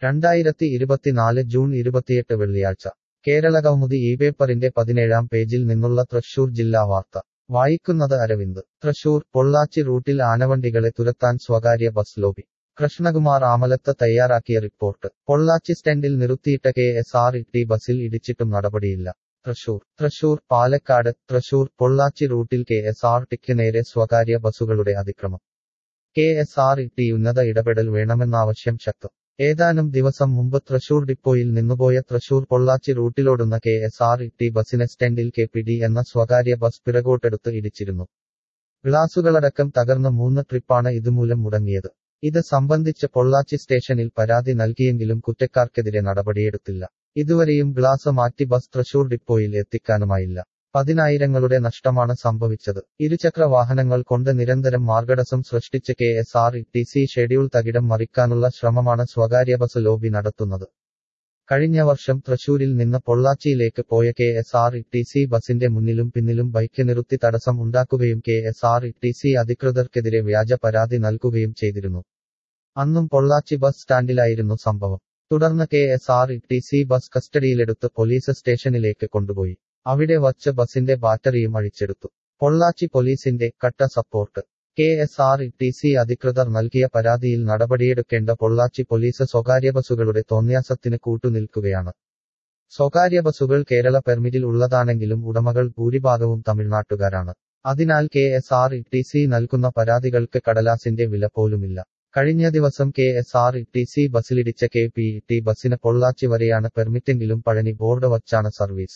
രണ്ടായിരത്തി ഇരുപത്തിനാല് ജൂൺ ഇരുപത്തിയെട്ട് വെള്ളിയാഴ്ച കേരള കൗമുദി ഈ പേപ്പറിന്റെ പതിനേഴാം പേജിൽ നിന്നുള്ള തൃശൂർ ജില്ലാ വാർത്ത വായിക്കുന്നത് അരവിന്ദ് തൃശൂർ പൊള്ളാച്ചി റൂട്ടിൽ ആനവണ്ടികളെ തുരത്താൻ സ്വകാര്യ ബസ് ലോബി കൃഷ്ണകുമാർ ആമലത്ത് തയ്യാറാക്കിയ റിപ്പോർട്ട് പൊള്ളാച്ചി സ്റ്റാൻഡിൽ നിർത്തിയിട്ട കെ എസ് ആർ ടി ബസിൽ ഇടിച്ചിട്ടും നടപടിയില്ല തൃശൂർ തൃശൂർ പാലക്കാട് തൃശൂർ പൊള്ളാച്ചി റൂട്ടിൽ കെ എസ് ആർ ടിക്ക് നേരെ സ്വകാര്യ ബസുകളുടെ അതിക്രമം കെ എസ് ആർ ടി ഉന്നത ഇടപെടൽ വേണമെന്നാവശ്യം ശക്തം ഏതാനും ദിവസം മുമ്പ് തൃശൂർ ഡിപ്പോയിൽ നിന്നുപോയ തൃശൂർ പൊള്ളാച്ചി റൂട്ടിലോടുന്ന കെ എസ് ആർ ടി ബസിനെ സ്റ്റാൻഡിൽ കെ പി ഡി എന്ന സ്വകാര്യ ബസ് പിറകോട്ടെടുത്ത് ഇടിച്ചിരുന്നു ഗ്ലാസുകളടക്കം തകർന്ന മൂന്ന് ട്രിപ്പാണ് ഇതുമൂലം മുടങ്ങിയത് ഇത് സംബന്ധിച്ച് പൊള്ളാച്ചി സ്റ്റേഷനിൽ പരാതി നൽകിയെങ്കിലും കുറ്റക്കാർക്കെതിരെ നടപടിയെടുത്തില്ല ഇതുവരെയും ഗ്ലാസ് മാറ്റി ബസ് തൃശൂർ ഡിപ്പോയിൽ എത്തിക്കാനുമായില്ല പതിനായിരങ്ങളുടെ നഷ്ടമാണ് സംഭവിച്ചത് ഇരുചക്ര വാഹനങ്ങൾ കൊണ്ട് നിരന്തരം മാർഗടസം സൃഷ്ടിച്ച് K S R T C schedule തകിടം മറിക്കാനുള്ള ശ്രമമാണ് സ്വകാര്യ ബസ് ലോബി നടത്തുന്നത് കഴിഞ്ഞ വർഷം തൃശൂരിൽ നിന്ന് പൊള്ളാച്ചിയിലേക്ക് പോയ K S R T C ബസിന്റെ മുന്നിലും പിന്നിലും ബൈക്ക് നിർത്തി തടസ്സം ഉണ്ടാക്കുകയും K S R T C അധികൃതർക്കെതിരെ വ്യാജ പരാതി നൽകുകയും ചെയ്തിരുന്നു അന്നും പൊള്ളാച്ചി ബസ് സ്റ്റാൻഡിലായിരുന്നു സംഭവം തുടർന്ന് K S R T C bus കസ്റ്റഡിയിലെടുത്ത് പോലീസ് സ്റ്റേഷനിലേക്ക് കൊണ്ടുപോയി അവിടെ വച്ച് ബസിന്റെ ബാറ്ററിയും അഴിച്ചെടുത്തു പൊള്ളാച്ചി പോലീസിന്റെ കട്ട support K S R T C അധികൃതർ നൽകിയ പരാതിയിൽ നടപടിയെടുക്കേണ്ട പൊള്ളാച്ചി പോലീസ് സ്വകാര്യ ബസുകളുടെ തോന്യാസത്തിന് കൂട്ടുനിൽക്കുകയാണ് സ്വകാര്യ ബസുകൾ കേരള പെർമിറ്റിൽ ഉള്ളതാണെങ്കിലും ഉടമകൾ ഭൂരിഭാഗവും തമിഴ്നാട്ടുകാരാണ് അതിനാൽ K S R T C നൽകുന്ന പരാതികൾക്ക് കടലാസിന്റെ വില പോലുമില്ല കഴിഞ്ഞ ദിവസം K S R T C ബസിലിടിച്ച കെ പി ടി ബസിന് പൊള്ളാച്ചി വരെയാണ് പെർമിറ്റെങ്കിലും പഴനി ബോർഡ് വച്ചാണ് സർവീസ്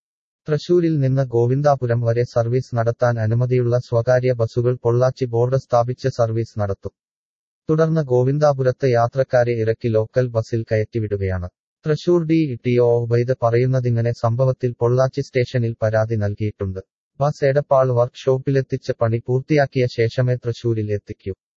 തൃശൂരിൽ നിന്ന് ഗോവിന്ദാപുരം വരെ സർവീസ് നടത്താൻ അനുമതിയുള്ള സ്വകാര്യ ബസുകൾ പൊള്ളാച്ചി ബോർഡ് സ്ഥാപിച്ച് സർവീസ് നടത്തും തുടർന്ന് ഗോവിന്ദാപുരത്ത് യാത്രക്കാരെ ഇറക്കി ലോക്കൽ ബസിൽ കയറ്റിവിടുകയാണ് Thrissur D T O Ubaid പറയുന്നതിങ്ങനെ സംഭവത്തിൽ പൊള്ളാച്ചി സ്റ്റേഷനിൽ പരാതി നൽകിയിട്ടുണ്ട് ബസ് എടപ്പാൾ വർക്ക്ഷോപ്പിലെത്തിച്ച് പണി പൂർത്തിയാക്കിയ ശേഷമേ തൃശൂരിൽ എത്തിക്കൂ